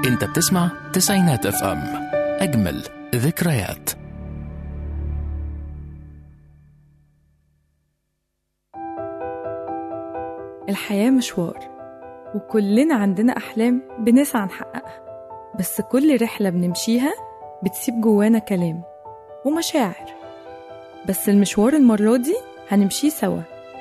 انت بتسمع تسعينات اف ام اجمل ذكريات الحياة مشوار وكلنا عندنا أحلام بنسعى نحققها بس كل رحلة بنمشيها بتسيب جوانا كلام ومشاعر بس المشوار المرة دي هنمشيه سوا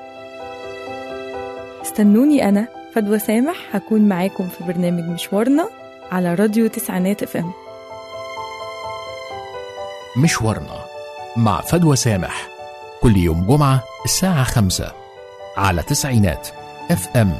استنوني أنا فدوى سامح هكون معاكم في برنامج مشوارنا على راديو تسعينات اف ام مشوارنا مع فدوى سامح كل يوم جمعة الساعة خمسة على تسعينات اف ام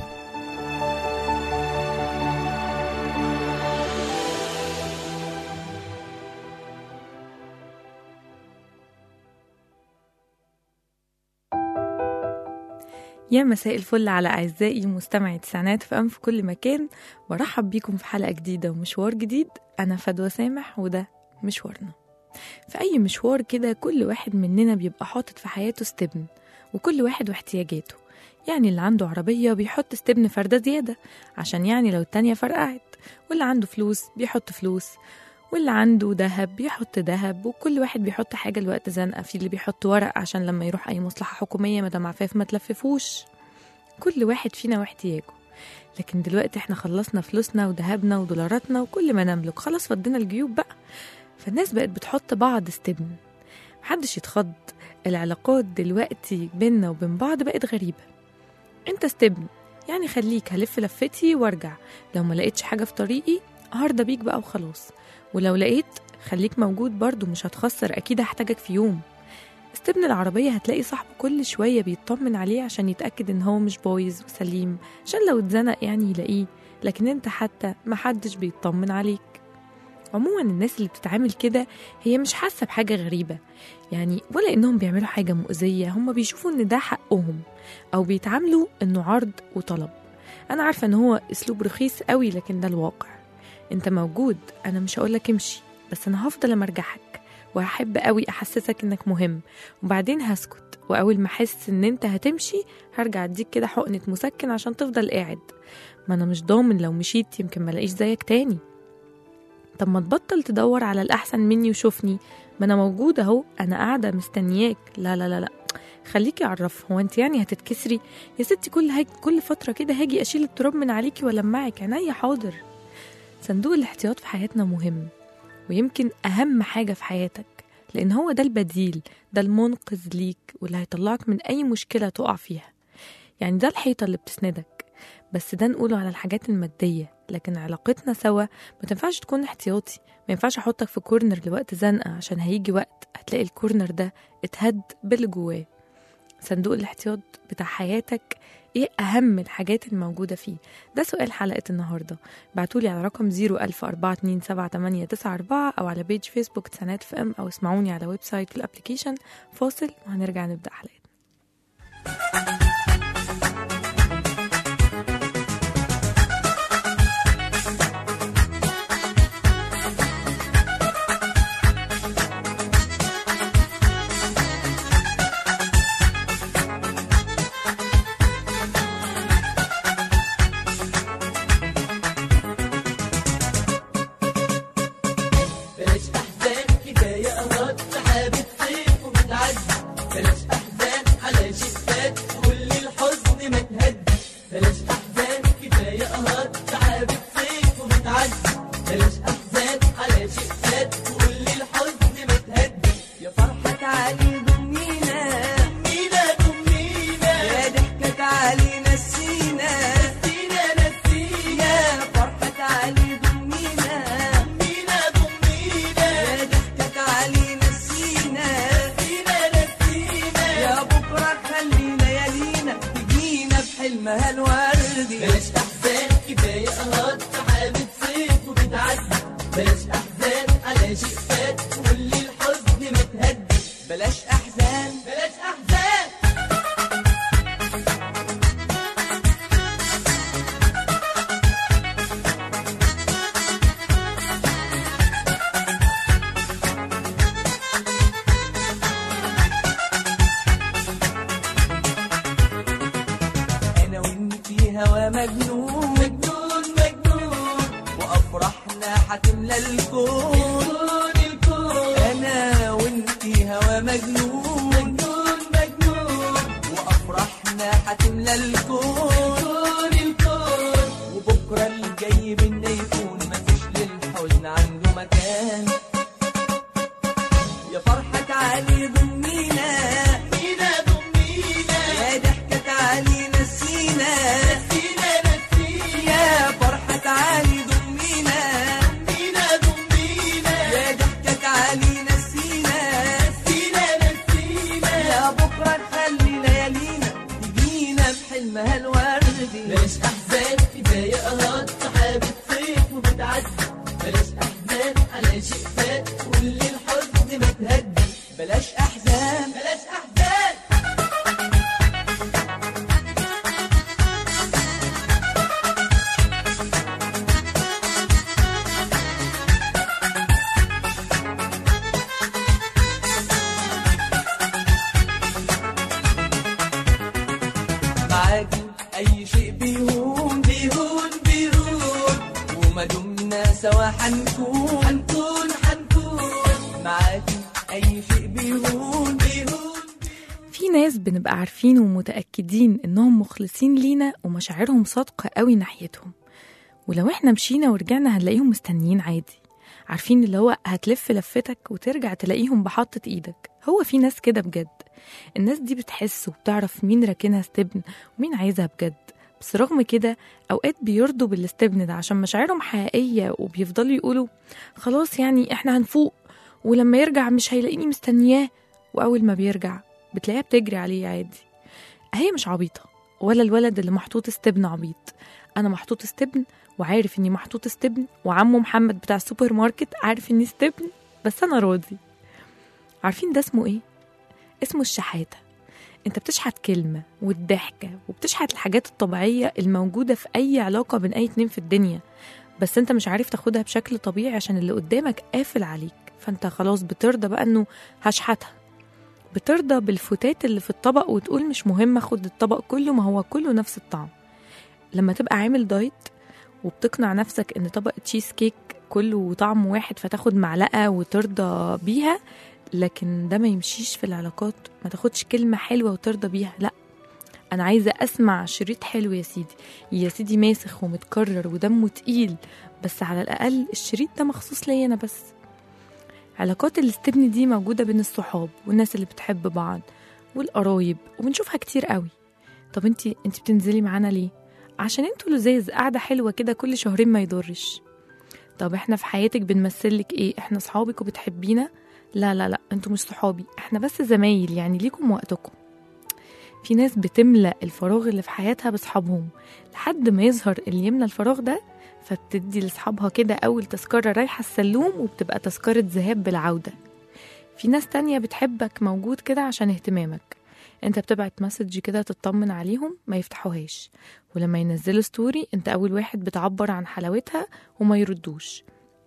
يا مساء الفل على أعزائي مستمعي تسعينات في أم في كل مكان برحب بيكم في حلقة جديدة ومشوار جديد أنا فدوى سامح وده مشوارنا في أي مشوار كده كل واحد مننا بيبقى حاطط في حياته استبن وكل واحد واحتياجاته يعني اللي عنده عربية بيحط استبن فردة زيادة عشان يعني لو التانية فرقعت واللي عنده فلوس بيحط فلوس واللي عنده دهب بيحط دهب وكل واحد بيحط حاجة لوقت زنقة في اللي بيحط ورق عشان لما يروح أي مصلحة حكومية مدام عفاف ما تلففوش كل واحد فينا واحتياجه لكن دلوقتي احنا خلصنا فلوسنا ودهبنا ودولاراتنا وكل ما نملك خلاص فضينا الجيوب بقى فالناس بقت بتحط بعض استبن محدش يتخض العلاقات دلوقتي بينا وبين بعض بقت غريبة انت استبن يعني خليك هلف لفتي وارجع لو ما لقيتش حاجة في طريقي هرضى بيك بقى وخلاص ولو لقيت خليك موجود برضو مش هتخسر أكيد هحتاجك في يوم استبن العربية هتلاقي صاحبه كل شوية بيطمن عليه عشان يتأكد إن هو مش بايظ وسليم عشان لو اتزنق يعني يلاقيه لكن انت حتى محدش بيطمن عليك عموما الناس اللي بتتعامل كده هي مش حاسة بحاجة غريبة يعني ولا إنهم بيعملوا حاجة مؤذية هم بيشوفوا إن ده حقهم أو بيتعاملوا إنه عرض وطلب أنا عارفة إن هو أسلوب رخيص قوي لكن ده الواقع انت موجود انا مش هقولك امشي بس انا هفضل امرجحك وهحب قوي احسسك انك مهم وبعدين هسكت واول ما احس ان انت هتمشي هرجع اديك كده حقنه مسكن عشان تفضل قاعد ما انا مش ضامن لو مشيت يمكن ما الاقيش زيك تاني طب ما تبطل تدور على الاحسن مني وشوفني ما انا موجوده اهو انا قاعده مستنياك لا لا لا لا خليكي اعرف هو انت يعني هتتكسري يا ستي كل هاج كل فتره كده هاجي اشيل التراب من عليكي والمعك عينيا حاضر صندوق الاحتياط في حياتنا مهم ويمكن أهم حاجة في حياتك لأن هو ده البديل ده المنقذ ليك واللي هيطلعك من أي مشكلة تقع فيها يعني ده الحيطة اللي بتسندك بس ده نقوله على الحاجات المادية لكن علاقتنا سوا ما تنفعش تكون احتياطي ما ينفعش احطك في كورنر لوقت زنقة عشان هيجي وقت هتلاقي الكورنر ده اتهد باللي جواه صندوق الاحتياط بتاع حياتك ايه اهم الحاجات الموجودة فيه ده سؤال حلقة النهاردة بعتولي على رقم 010427894 او على بيج فيسبوك تسانات في ام او اسمعوني على ويب سايت الابليكيشن فاصل وهنرجع نبدأ حلقتنا بلاش احزان كفايه قرات سحابة صيف وبتعدي بلاش احزان على شيء فات كل الحزن ما تهدي بلاش احزان كفايه قرات سحابة صيف وبتعدي بلاش احزان على شيء فات كل الحزن ما تهدي يا فرحة علي ضمينا مينا دمينا يا ضحكة علي نسينا نسينا نسينا يا فرحة علي ضمينا مينا دمينا يا ضحكة علي نسينا نسينا نسينا يا بكرة خلي ليالينا تجينا بحلمها الوردي بلاش احزان كفايه قرات سحابة صيف وبتعدي بلاش احزان على شيء فات كل الحزن متهدي بلاش أحزان بلاش احزان أنا وإنت في هوا مجنون مجنون مجنون وأفراحنا هتملى الكون كون الكون انا وانتي هوا مجنون مجنون مجنون وافراحنا هتملى الكون كون الكون وبكره الجاي بينا يكون مفيش للحزن عنده مكان يا فرحة تعالي ضمينا مينا ضمينا يا ضحكة تعالي نسينا نسينا نسينا يا فرحة تعالي ضمينا مينا ضمينا يا ضحكة تعالي نسينا نسينا نسينا يا بكرة نخلي ليالينا تجينا بحلمها الوردي بلاش احزان كفايه قهات سحابة صيف وبتعدي بلاش احزان على شيء فات كل الحزن ما تهدي بلاش أحزان بلاش احزان معاكي أي شيء بيهون بيهون بيهون وما دمنا سوا حنكون حنكون حنكون معاكي أي شيء بيهون بيهون في ناس بنبقى عارفين ومتأكدين إنهم مخلصين لينا ومشاعرهم صادقة قوي ناحيتهم ولو إحنا مشينا ورجعنا هنلاقيهم مستنيين عادي عارفين اللي هو هتلف لفتك وترجع تلاقيهم بحطة إيدك هو في ناس كده بجد الناس دي بتحس وبتعرف مين راكنها استبن ومين عايزها بجد بس رغم كده أوقات بيرضوا بالاستبن ده عشان مشاعرهم حقيقية وبيفضلوا يقولوا خلاص يعني إحنا هنفوق ولما يرجع مش هيلاقيني مستنياه وأول ما بيرجع بتلاقيها بتجري عليه عادي هي مش عبيطة ولا الولد اللي محطوط استبن عبيط أنا محطوط استبن وعارف إني محطوط استبن وعمو محمد بتاع السوبر ماركت عارف إني استبن بس أنا راضي عارفين ده اسمه إيه؟ اسمه الشحاتة انت بتشحت كلمة والضحكة وبتشحت الحاجات الطبيعية الموجودة في أي علاقة بين أي اتنين في الدنيا بس انت مش عارف تاخدها بشكل طبيعي عشان اللي قدامك قافل عليك فانت خلاص بترضى بقى انه هشحتها بترضى بالفتات اللي في الطبق وتقول مش مهم اخد الطبق كله ما هو كله نفس الطعم لما تبقى عامل دايت وبتقنع نفسك ان طبق تشيز كيك كله طعم واحد فتاخد معلقة وترضى بيها لكن ده ما يمشيش في العلاقات ما تاخدش كلمة حلوة وترضى بيها لا أنا عايزة أسمع شريط حلو يا سيدي يا سيدي ماسخ ومتكرر ودمه تقيل بس على الأقل الشريط ده مخصوص ليا أنا بس علاقات الاستبن دي موجودة بين الصحاب والناس اللي بتحب بعض والقرايب وبنشوفها كتير قوي طب انتي انتي بتنزلي معانا ليه عشان انتوا لزاز قاعدة حلوة كده كل شهرين ما يضرش طب احنا في حياتك بنمثلك ايه احنا صحابك وبتحبينا لا لا لا انتوا مش صحابي احنا بس زمايل يعني ليكم وقتكم في ناس بتملى الفراغ اللي في حياتها بصحابهم لحد ما يظهر اللي يملى الفراغ ده فبتدي لاصحابها كده اول تذكره رايحه السلوم وبتبقى تذكره ذهاب بالعوده في ناس تانية بتحبك موجود كده عشان اهتمامك انت بتبعت مسج كده تطمن عليهم ما يفتحوهاش ولما ينزلوا ستوري انت اول واحد بتعبر عن حلاوتها وما يردوش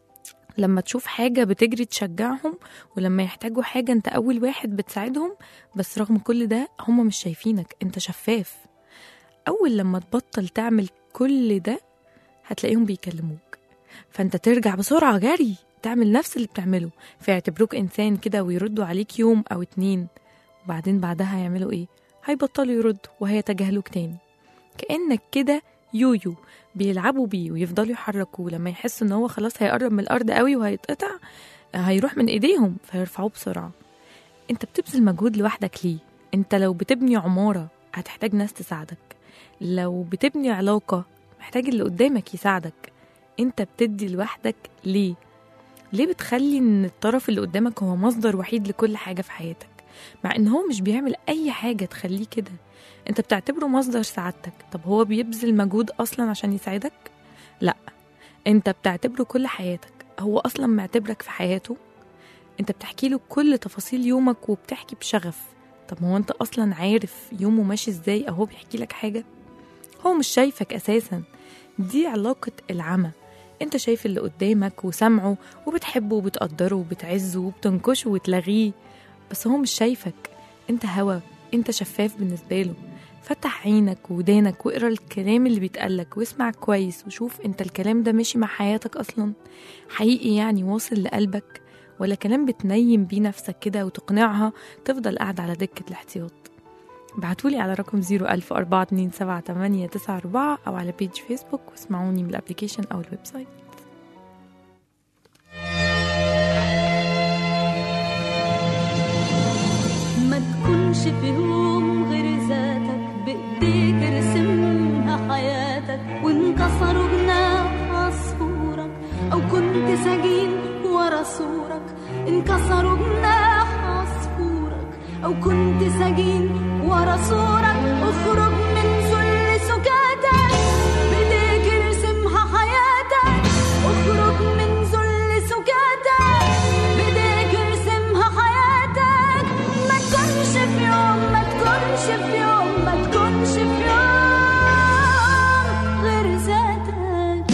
لما تشوف حاجة بتجري تشجعهم ولما يحتاجوا حاجة انت أول واحد بتساعدهم بس رغم كل ده هم مش شايفينك انت شفاف أول لما تبطل تعمل كل ده هتلاقيهم بيكلموك فانت ترجع بسرعة جري تعمل نفس اللي بتعمله فيعتبروك إنسان كده ويردوا عليك يوم أو اتنين وبعدين بعدها هيعملوا إيه؟ هيبطلوا يردوا وهيتجاهلوك تاني كأنك كده يويو بيلعبوا بيه ويفضلوا يحركوه لما يحسوا ان هو خلاص هيقرب من الارض قوي وهيتقطع هيروح من ايديهم فيرفعوه بسرعه انت بتبذل مجهود لوحدك ليه انت لو بتبني عماره هتحتاج ناس تساعدك لو بتبني علاقه محتاج اللي قدامك يساعدك انت بتدي لوحدك ليه ليه بتخلي ان الطرف اللي قدامك هو مصدر وحيد لكل حاجه في حياتك مع ان هو مش بيعمل اي حاجه تخليه كده انت بتعتبره مصدر سعادتك طب هو بيبذل مجهود اصلا عشان يساعدك لا انت بتعتبره كل حياتك هو اصلا معتبرك في حياته انت بتحكي له كل تفاصيل يومك وبتحكي بشغف طب هو انت اصلا عارف يومه ماشي ازاي او هو بيحكي لك حاجه هو مش شايفك اساسا دي علاقه العمى انت شايف اللي قدامك وسامعه وبتحبه وبتقدره وبتعزه وبتنكشه وتلغيه بس هو مش شايفك انت هوا انت شفاف بالنسبه له فتح عينك ودانك واقرا الكلام اللي بيتقالك واسمع كويس وشوف انت الكلام ده ماشي مع حياتك اصلا حقيقي يعني واصل لقلبك ولا كلام بتنيم بيه نفسك كده وتقنعها تفضل قاعد على دكة الاحتياط بعتولي على رقم 010427894 أو على بيج فيسبوك واسمعوني من الابليكيشن أو الويب سايت ما تكونش في يوم غير ذاتك بايديك ارسمها حياتك وانكسروا جناح عصفورك او كنت سجين ورا سورك انكسروا جناح عصفورك او كنت سجين ورا سورك اخرج من ذل سكاتك بايديك ارسمها حياتك اخرج من ذل سكاتك بايديك ارسمها حياتك ما تكونش في يوم ما تكونش في يوم ما تكونش في يوم غير ذاتك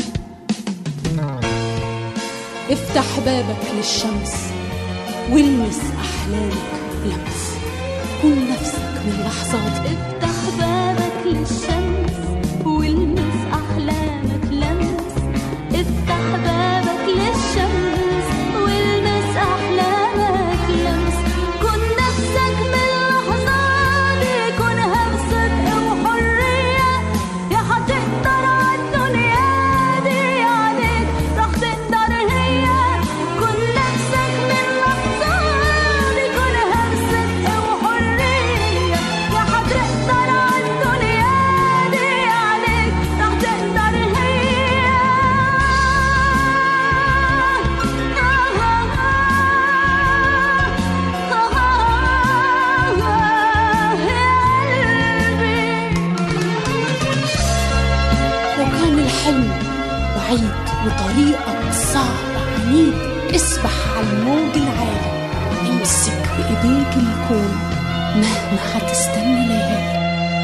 افتح بابك للشمس والمس أحلامك لمس كن نفسك من لحظات افتح بابك للشمس والمس احلامك لمس افتح بابك للشمس والمس احلامك لمس كن نفسك من لحظات كن همسة وحرية يا هتقدر عالدنيا دي عليك راح تقدر هي كن نفسك من لحظات كن همسة وحرية يا هتقدر عالدنيا دي عليك راح تقدر هي لو كان الحلم بعيد وطريقك صعب عنيد اسبح على الموج العالي امسك بإيديك الكون مهما هتستنى ليالي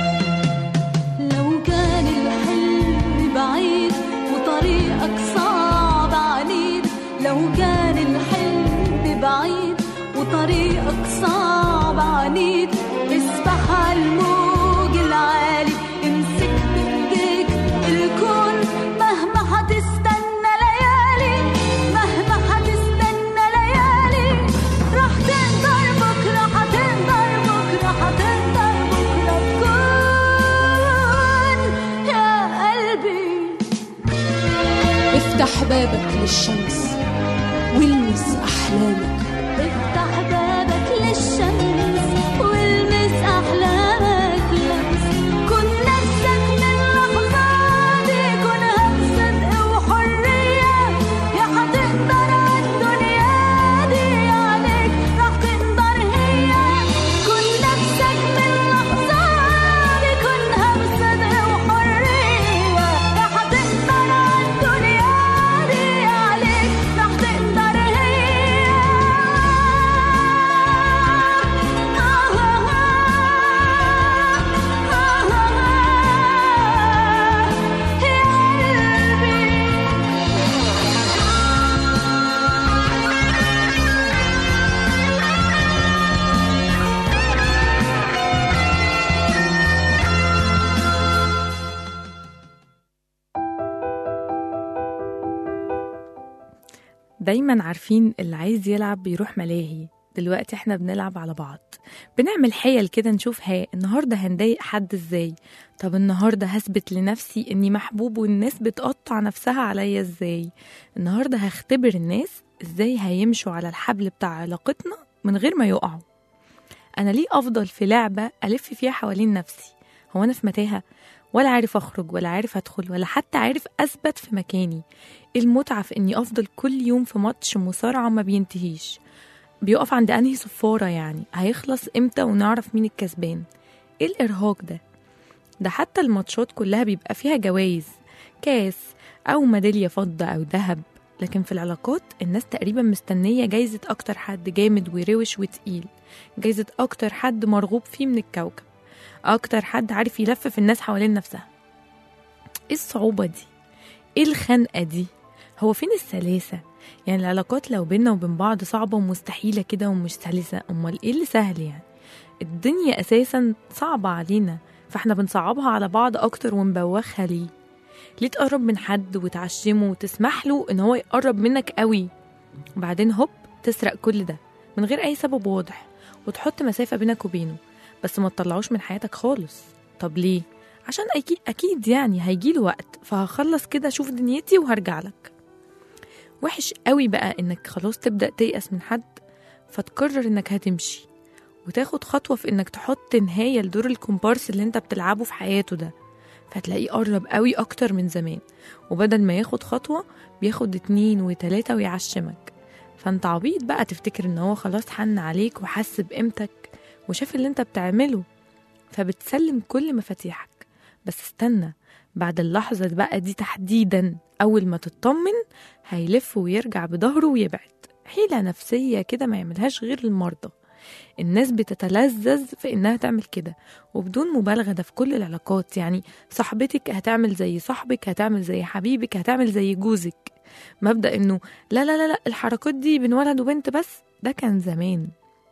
لو كان الحلم بعيد وطريقك صعب عنيد لو كان الحلم بعيد وطريقك صعب عنيد اسبح على الموج العالي امسك بايديك الكون مهما هتستنى ليالي مهما هتستنى ليالي راح تقدر بكره هتقدر بكره هتقدر بكره تكون يا قلبي افتح بابك للشمس والمس أحلامك افتح بابك للشمس والمس احلامك لمس كن نفسك من لحظات كن همسة وحرية يا هتقدر عالدنيا دي عليك راح تقدر هي كن نفسك من لحظات كن همسة وحرية يا هتقدر عالدنيا دي عليك راح تقدر هي دايما عارفين اللي عايز يلعب بيروح ملاهي دلوقتي احنا بنلعب على بعض بنعمل حيل كده نشوف ها النهارده هنضايق حد ازاي طب النهارده هثبت لنفسي اني محبوب والناس بتقطع نفسها عليا ازاي النهارده هختبر الناس ازاي هيمشوا على الحبل بتاع علاقتنا من غير ما يقعوا انا ليه افضل في لعبه الف فيها حوالين نفسي هو انا في متاهه ولا عارف اخرج ولا عارف ادخل ولا حتى عارف اثبت في مكاني إيه المتعه في اني افضل كل يوم في ماتش مصارعه ما بينتهيش بيقف عند انهي صفاره يعني هيخلص امتى ونعرف مين الكسبان ايه الارهاق ده ده حتى الماتشات كلها بيبقى فيها جوائز كاس او ميداليه فضه او ذهب لكن في العلاقات الناس تقريبا مستنيه جايزه اكتر حد جامد وروش وتقيل جايزه اكتر حد مرغوب فيه من الكوكب اكتر حد عارف يلفف الناس حوالين نفسها ايه الصعوبه دي ايه الخنقه دي هو فين السلاسه يعني العلاقات لو بينا وبين بعض صعبه ومستحيله كده ومش سلسه امال ايه اللي سهل يعني الدنيا اساسا صعبه علينا فاحنا بنصعبها على بعض أكتر ونبوخها ليه ليه تقرب من حد وتعشمه وتسمح له إن هو يقرب منك قوي وبعدين هوب تسرق كل ده من غير أي سبب واضح وتحط مسافة بينك وبينه بس ما تطلعوش من حياتك خالص طب ليه؟ عشان أكيد, أكيد يعني هيجيله وقت فهخلص كده أشوف دنيتي وهرجع لك وحش قوي بقى إنك خلاص تبدأ تيأس من حد فتقرر إنك هتمشي وتاخد خطوة في إنك تحط نهاية لدور الكومبارس اللي أنت بتلعبه في حياته ده فتلاقيه قرب قوي أكتر من زمان وبدل ما ياخد خطوة بياخد اتنين وتلاتة ويعشمك فانت عبيط بقى تفتكر ان هو خلاص حن عليك وحس بقيمتك وشاف اللي انت بتعمله فبتسلم كل مفاتيحك بس استنى بعد اللحظة دي بقى دي تحديدا أول ما تطمن هيلف ويرجع بظهره ويبعد حيلة نفسية كده ما يعملهاش غير المرضى الناس بتتلذذ في إنها تعمل كده وبدون مبالغة ده في كل العلاقات يعني صاحبتك هتعمل زي صاحبك هتعمل زي حبيبك هتعمل زي جوزك مبدأ إنه لا لا لا لا الحركات دي بين ولد وبنت بس ده كان زمان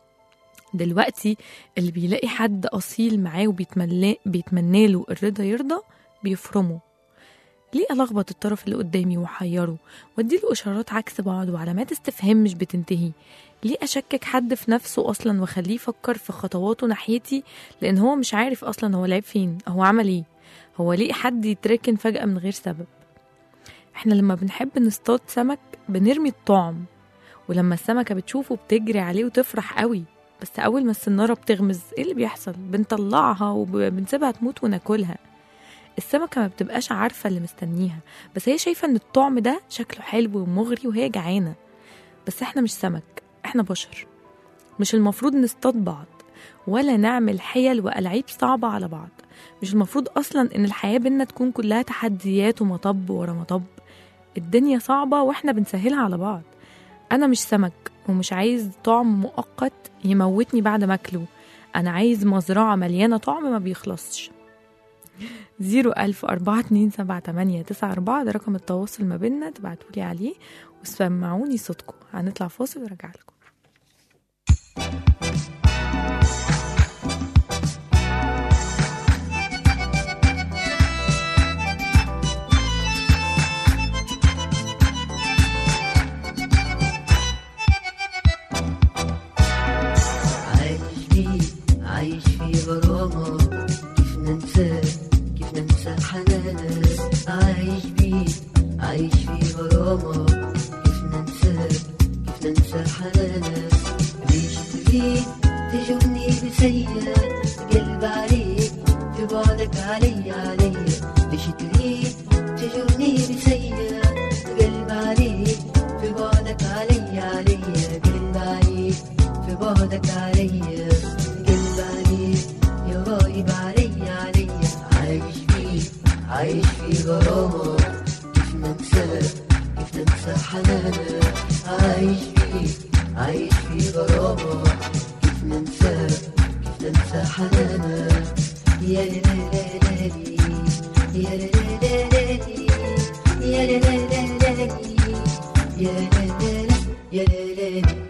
دلوقتي اللي بيلاقي حد أصيل معاه وبيتمنى بيتمنى له الرضا يرضى بيفرمه ليه ألخبط الطرف اللي قدامي وأحيره وأديله إشارات عكس بعض وعلامات استفهام مش بتنتهي ليه أشكك حد في نفسه أصلا وأخليه يفكر في خطواته ناحيتي لأن هو مش عارف أصلا هو لعب فين هو عمل إيه هو ليه حد يتركن فجأة من غير سبب احنا لما بنحب نصطاد سمك بنرمي الطعم ولما السمكة بتشوفه بتجري عليه وتفرح قوي بس أول ما السنارة بتغمز إيه اللي بيحصل؟ بنطلعها وبنسيبها تموت وناكلها السمكة ما بتبقاش عارفة اللي مستنيها بس هي شايفة إن الطعم ده شكله حلو ومغري وهي جعانة بس إحنا مش سمك إحنا بشر مش المفروض نصطاد بعض ولا نعمل حيل وألعاب صعبة على بعض مش المفروض أصلا إن الحياة بينا تكون كلها تحديات ومطب ورا مطب الدنيا صعبة وإحنا بنسهلها على بعض أنا مش سمك ومش عايز طعم مؤقت يموتني بعد ما أكله أنا عايز مزرعة مليانة طعم ما بيخلصش زيرو ألف أربعة اتنين سبعة تمانية تسعة أربعة ده رقم التواصل ما بيننا تبعتولي عليه وسمعوني صوتكم هنطلع فاصل ورجع لكم عايش فيه عايش في غرامة كيف ننسى كيف ننسى حنانك عايش بيه عايش في غرامة كيف ننسى كيف ننسى حنانك ليش تريد تجرني بسيا قلب عليك في بعدك علي علي ليش تريد تجرني بسيا قلب عليك في بعدك علي علي قلب عليك في بعدك علي قلب عليك يا غايب علي علي عايش فيه عايش في غرامة كيف ننسى كيف ننسى حنانك عايش فيه عايش في غرامة كيف ننسى كيف ننسى حنانك يا لا لا لا لي يا لا لا لا لي يا لا لا لا لا لي يا لا لا لا يا لا لا لي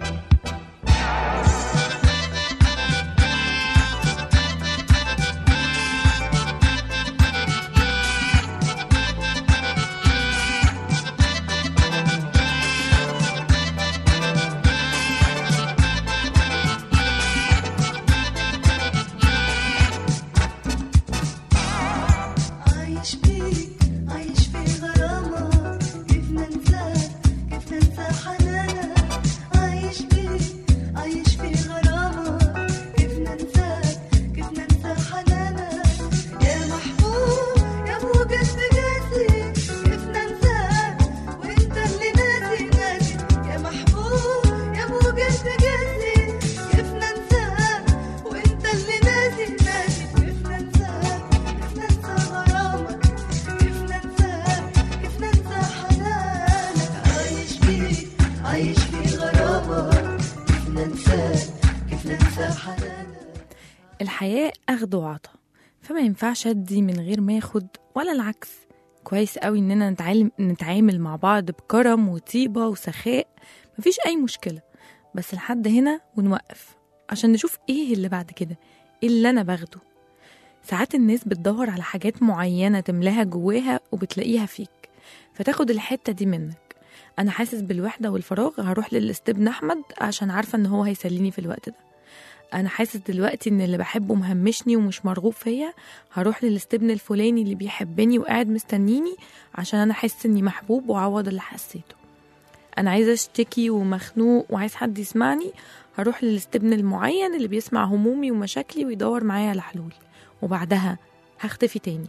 عايش فيك عايش في غرامة كيف ننساك كيف ننسى حنانك عايش فيك عايش في غرامة كيف ننساك كيف ننسى حنانك يا محبوب يا ابو قلب قاسي كيف ننساك وانت اللي ناسي ناسي يا محبوب يا ابو قلب قاسي كيف ننساك وانت اللي ناسي ناسي كيف ننساك كيف ننسى غرامك كيف ننساك كيف ننسى حنانك عايش فيك عايش في غرامة كيف ننساك كيف ننسى حنانك الحياة أخد وعطا فما ينفعش أدي من غير ما أخد ولا العكس كويس قوي إننا نتعلم نتعامل مع بعض بكرم وطيبة وسخاء مفيش أي مشكلة بس لحد هنا ونوقف عشان نشوف إيه اللي بعد كده إيه اللي أنا باخده ساعات الناس بتدور على حاجات معينة تملاها جواها وبتلاقيها فيك فتاخد الحتة دي منك أنا حاسس بالوحدة والفراغ هروح للاستبن أحمد عشان عارفة إن هو هيسليني في الوقت ده أنا حاسس دلوقتي إن اللي بحبه مهمشني ومش مرغوب فيا هروح للاستبن الفلاني اللي بيحبني وقاعد مستنيني عشان أنا أحس إني محبوب وأعوض اللي حسيته أنا عايزة أشتكي ومخنوق وعايز حد يسمعني هروح للاستبن المعين اللي بيسمع همومي ومشاكلي ويدور معايا على حلول وبعدها هختفي تاني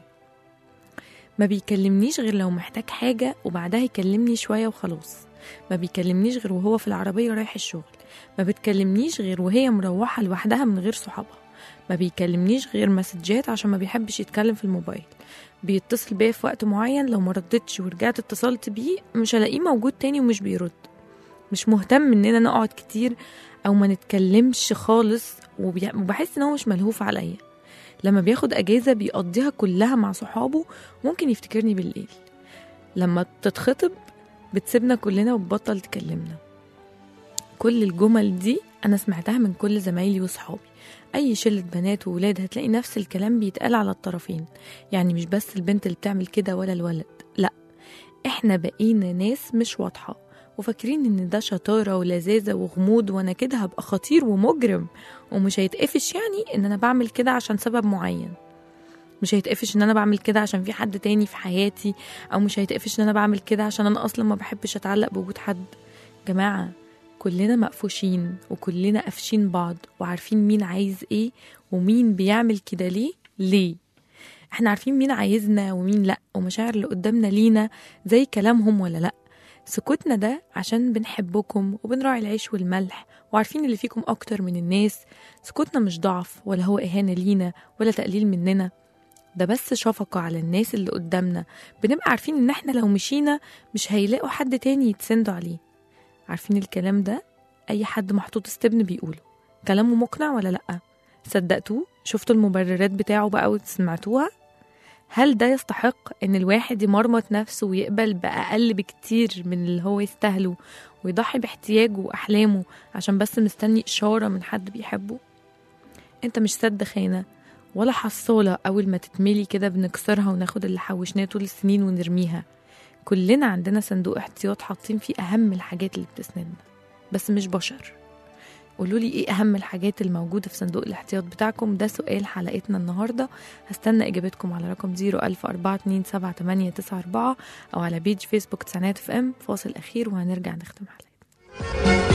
ما بيكلمنيش غير لو محتاج حاجة وبعدها يكلمني شوية وخلاص ما بيكلمنيش غير وهو في العربية رايح الشغل ما بتكلمنيش غير وهي مروحة لوحدها من غير صحابها ما بيكلمنيش غير مسجات عشان ما بيحبش يتكلم في الموبايل بيتصل بيا في وقت معين لو ما ردتش ورجعت اتصلت بيه مش هلاقيه موجود تاني ومش بيرد مش مهتم اننا نقعد كتير او ما نتكلمش خالص وبي- وبحس ان هو مش ملهوف عليا لما بياخد اجازه بيقضيها كلها مع صحابه ممكن يفتكرني بالليل لما تتخطب بتسيبنا كلنا وتبطل تكلمنا كل الجمل دي انا سمعتها من كل زمايلي وصحابي اي شله بنات وولاد هتلاقي نفس الكلام بيتقال على الطرفين يعني مش بس البنت اللي بتعمل كده ولا الولد لا احنا بقينا ناس مش واضحه وفاكرين ان ده شطاره ولذاذه وغموض وانا كده هبقى خطير ومجرم ومش هيتقفش يعني ان انا بعمل كده عشان سبب معين مش هيتقفش ان انا بعمل كده عشان في حد تاني في حياتي او مش هيتقفش ان انا بعمل كده عشان انا اصلا ما بحبش اتعلق بوجود حد جماعه كلنا مقفوشين وكلنا قافشين بعض وعارفين مين عايز ايه ومين بيعمل كده ليه ليه احنا عارفين مين عايزنا ومين لا ومشاعر اللي قدامنا لينا زي كلامهم ولا لا سكوتنا ده عشان بنحبكم وبنراعي العيش والملح وعارفين اللي فيكم أكتر من الناس سكوتنا مش ضعف ولا هو إهانة لينا ولا تقليل مننا ده بس شفقة على الناس اللي قدامنا بنبقى عارفين إن إحنا لو مشينا مش هيلاقوا حد تاني يتسندوا عليه عارفين الكلام ده أي حد محطوط استبن بيقوله كلامه مقنع ولا لأ صدقتوه شفتوا المبررات بتاعه بقى وسمعتوها هل ده يستحق ان الواحد يمرمط نفسه ويقبل بأقل بكتير من اللي هو يستاهله ويضحي باحتياجه وأحلامه عشان بس مستني إشارة من حد بيحبه انت مش سد خانة ولا حصالة أول ما تتملي كده بنكسرها وناخد اللي حوشناه طول السنين ونرميها كلنا عندنا صندوق احتياط حاطين فيه أهم الحاجات اللي بتسندنا بس مش بشر قولوا لي ايه اهم الحاجات الموجوده في صندوق الاحتياط بتاعكم ده سؤال حلقتنا النهارده هستنى اجابتكم على رقم 010427894 او على بيج فيسبوك تسعينات اف ام فاصل اخير وهنرجع نختم حلقتنا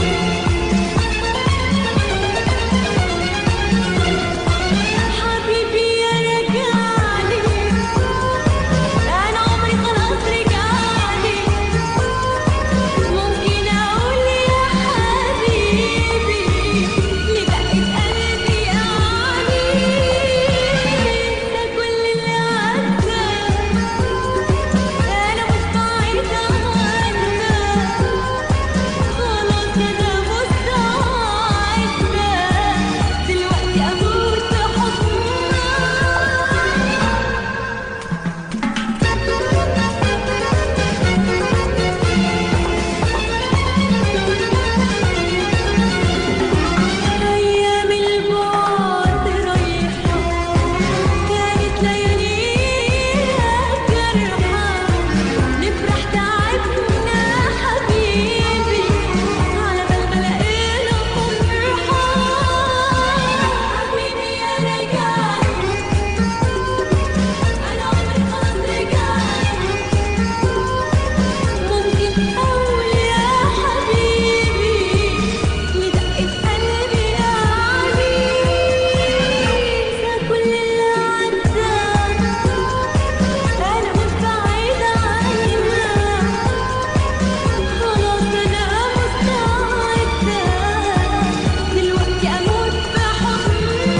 حبيبي يا رجعني أنا عمري خلاص رجعني ممكن أقول يا حبيبي لدقة قلبي يعني ده كل اللي عدى أنا مش بعيدة عنك خلاص أنا مستعدة دلوقتي أموت في حضنك أيام البعد رايحة كانت لياليها جرحة نفرح تعبنا حبيبي على بال ما لقينا فرحة حبيبي يا رجعني أنا عمري خلاص رجعني ممكن أقول يا حبيبي لدقة قلبي يعني ده كل اللي عدى أنا مش بعيدة عنك خلاص أنا مستعدة دلوقتي أموت في حضنك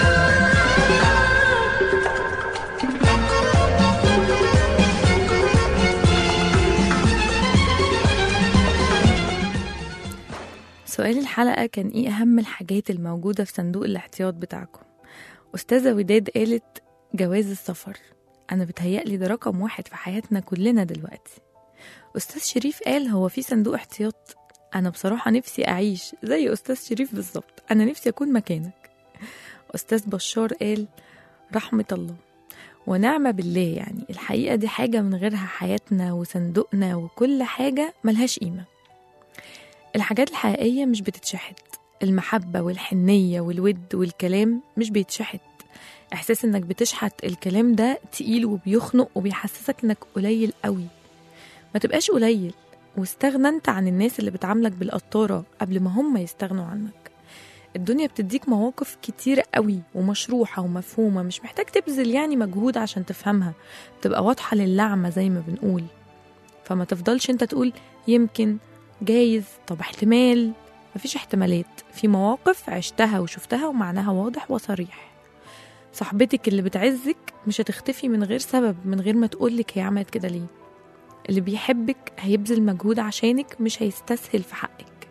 سؤال الحلقة كان ايه أهم الحاجات الموجودة في صندوق الاحتياط بتاعكم أستاذة وداد قالت جواز السفر أنا بتهيألي ده رقم واحد في حياتنا كلنا دلوقتي أستاذ شريف قال هو في صندوق احتياط أنا بصراحة نفسي أعيش زي أستاذ شريف بالظبط أنا نفسي أكون مكانك أستاذ بشار قال رحمة الله ونعمة بالله يعني الحقيقة دي حاجة من غيرها حياتنا وصندوقنا وكل حاجة ملهاش قيمة الحاجات الحقيقية مش بتتشحت المحبة والحنية والود والكلام مش بيتشحت إحساس إنك بتشحت الكلام ده تقيل وبيخنق وبيحسسك إنك قليل قوي ما تبقاش قليل واستغنى انت عن الناس اللي بتعاملك بالقطارة قبل ما هم يستغنوا عنك الدنيا بتديك مواقف كتير قوي ومشروحة ومفهومة مش محتاج تبذل يعني مجهود عشان تفهمها بتبقى واضحة للعمة زي ما بنقول فما تفضلش انت تقول يمكن جايز طب احتمال مفيش احتمالات في مواقف عشتها وشفتها ومعناها واضح وصريح صاحبتك اللي بتعزك مش هتختفي من غير سبب من غير ما تقولك هي عملت كده ليه اللي بيحبك هيبذل مجهود عشانك مش هيستسهل في حقك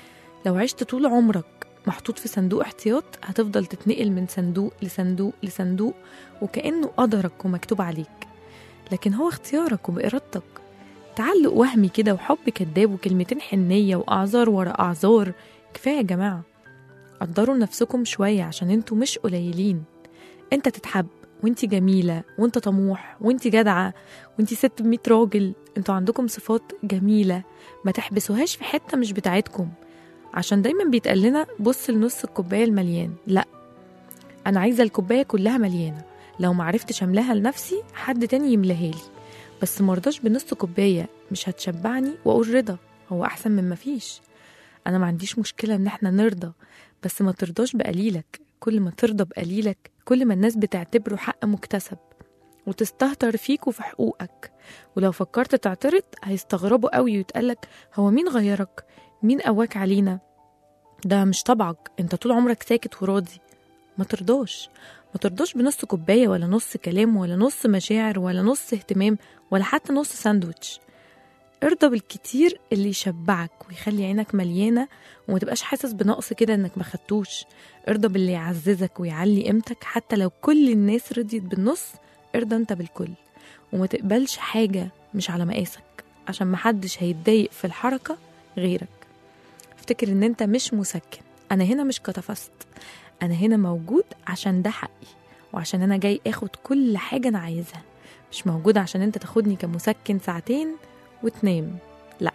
لو عشت طول عمرك محطوط في صندوق احتياط هتفضل تتنقل من صندوق لصندوق لصندوق وكأنه قدرك ومكتوب عليك لكن هو اختيارك وبإرادتك تعلق وهمي كده وحب كداب وكلمتين حنية وأعذار ورا أعذار كفاية يا جماعة قدروا نفسكم شوية عشان انتوا مش قليلين انت تتحب وانت جميلة وانت طموح وانت جدعة وانت ست بمية راجل انتوا عندكم صفات جميلة ما تحبسوهاش في حتة مش بتاعتكم عشان دايما بيتقال لنا بص لنص الكوباية المليان لا أنا عايزة الكوباية كلها مليانة لو معرفتش أملاها لنفسي حد تاني يملاها لي بس مرضاش بنص كوباية مش هتشبعني وأقول رضا هو أحسن من مفيش أنا ما عنديش مشكلة إن إحنا نرضى بس ما ترضاش بقليلك كل ما ترضى بقليلك كل ما الناس بتعتبره حق مكتسب وتستهتر فيك وفي حقوقك ولو فكرت تعترض هيستغربوا قوي ويتقالك هو مين غيرك مين قواك علينا ده مش طبعك انت طول عمرك ساكت وراضي ما ترضاش ما ترضاش بنص كوباية ولا نص كلام ولا نص مشاعر ولا نص اهتمام ولا حتى نص ساندوتش ارضى بالكتير اللي يشبعك ويخلي عينك مليانة وما تبقاش حاسس بنقص كده انك ما خدتوش ارضى باللي يعززك ويعلي قيمتك حتى لو كل الناس رضيت بالنص ارضى انت بالكل وما تقبلش حاجة مش على مقاسك عشان محدش هيتضايق في الحركة غيرك افتكر ان انت مش مسكن انا هنا مش كتفست انا هنا موجود عشان ده حقي وعشان انا جاي اخد كل حاجة انا عايزها مش موجود عشان انت تاخدني كمسكن ساعتين وتنام لا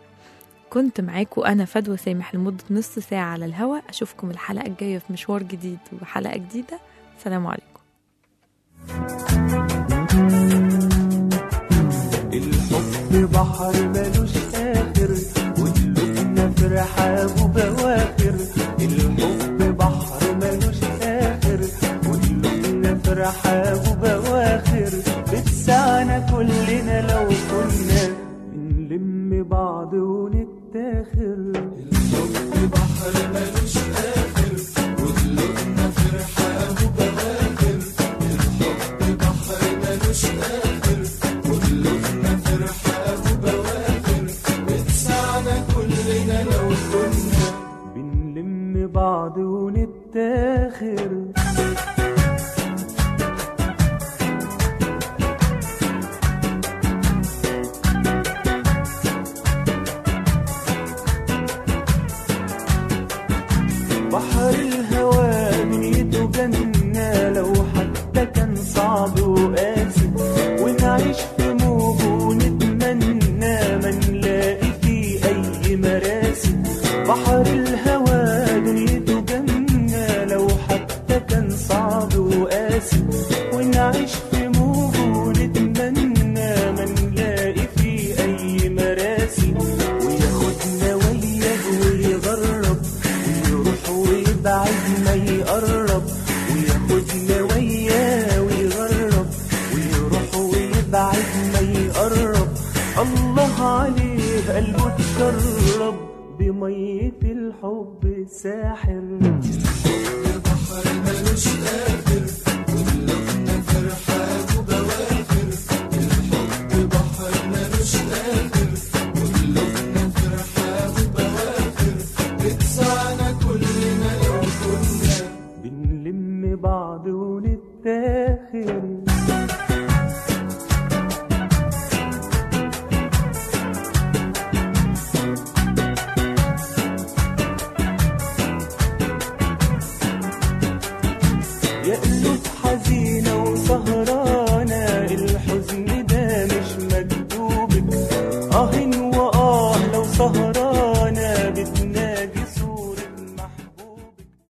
كنت معاكم انا فدوى سامح لمدة نص ساعة على الهوا اشوفكم الحلقة الجاية في مشوار جديد وحلقة جديدة سلام عليكم الحب بحر ملوش آخر وقلوبنا في رحاب وبواخر الحب بحر ملوش آخر وقلوبنا في رحاب وبواخر بتسعنا كلنا لو كنا بنلم بعض ونتاخر الحب بحر ملوش آخر وقلوبنا في رحاب وبواخر الحب بحر ملوش آخر وقلوبنا في رحاب وبواخر بتسعنا كلنا لو كنا بنلم بعض ونتاخر بحر الهوى دنيته جنة لو حتى كان صعب وقاسي ونعيش في موجه ونتمنى ما نلاقي فيه أي مراسي بحر الهوى دنيته جنة لو حتى كان صعب وقاسي ونعيش في موجه ونتمنى ما نلاقي فيه أي مراسي وياخدنا وياه ويغرب ويروح ويبعد ما يقرب وياخدنا وياه ويغرب ويروح ويبعد ما يقرب الله عليه قلبه اتشرب بمية الحب ساحر البحر ملوش آخر وقلوبنا في رحاب وبواخر الحب بحر ملوش آخر وقلوبنا في رحاب وبواخر بتسعنا كلنا لو كنا بنلم بعض ونتاخر يا قلوب حزين آه وآه لو سهران